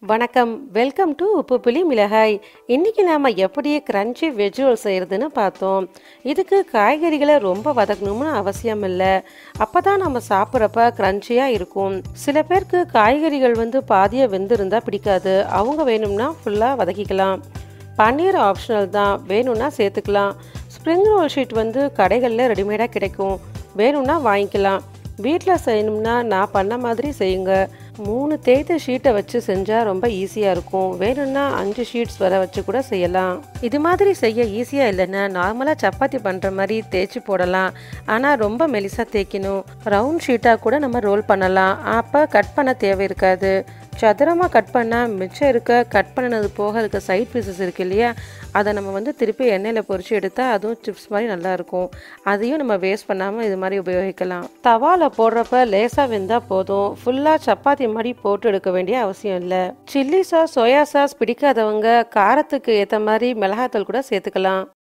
வணக்கம் welcome to உப்பு புளி மிளகாய் இன்னைக்கு நாம எப்படி கிரன்ச்சி வெஜுவல் செய்யறதுன்னு பார்த்தோம் இதுக்கு காய்கறிகளை ரொம்ப வதக்கணும்னு அவசியம் இல்லை அப்பதான் நம்ம சாப்பிட்றப்ப கிரன்ச்சியாக இருக்கும் சில பேருக்கு காய்கறிகள் வந்து பாதியாக வெந்திருந்தா பிடிக்காது அவங்க வேணும்னா ஃபுல்லாக வதக்கிக்கலாம் பன்னீர் ஆப்ஷனல் தான் வேணும்னா சேர்த்துக்கலாம் ஸ்ப்ரிங் ரோல் ஷீட் வந்து கடைகளில் ரெடிமேடாக கிடைக்கும் வேணும்னா வாங்கிக்கலாம் வீட்டில் செய்யணும்னா நான் பண்ண மாதிரி செய்யுங்க மூணு தேய்த்த ஷீட்டை வச்சு செஞ்சால் ரொம்ப ஈஸியாக இருக்கும் வேணும்னா அஞ்சு ஷீட்ஸ் வர வச்சு கூட செய்யலாம் இது மாதிரி செய்ய ஈஸியாக இல்லைன்னா நார்மலாக சப்பாத்தி பண்ணுற மாதிரி தேய்ச்சி போடலாம் ஆனால் ரொம்ப மெலிசாக தேய்க்கணும் ரவுண்ட் ஷீட்டாக கூட நம்ம ரோல் பண்ணலாம் அப்போ கட் பண்ண தேவை இருக்காது சதுரமாக கட் பண்ணால் மிச்சம் இருக்க கட் பண்ணினது போக இருக்க சைட் பீசஸ் இருக்கு இல்லையா அதை நம்ம வந்து திருப்பி எண்ணெயில் பொரிச்சு எடுத்தால் அதுவும் சிப்ஸ் மாதிரி நல்லா இருக்கும் அதையும் நம்ம வேஸ்ட் பண்ணாமல் இது மாதிரி உபயோகிக்கலாம் தவாவில் போடுறப்ப லேசாக வெந்தால் போதும் ஃபுல்லாக சப்பாத்தி மாதிரி போட்டு எடுக்க வேண்டிய அவசியம் இல்லை சில்லி சாஸ் சோயா சாஸ் பிடிக்காதவங்க காரத்துக்கு ஏற்ற மாதிரி மிளகாத்தூள் கூட சேர்த்துக்கலாம்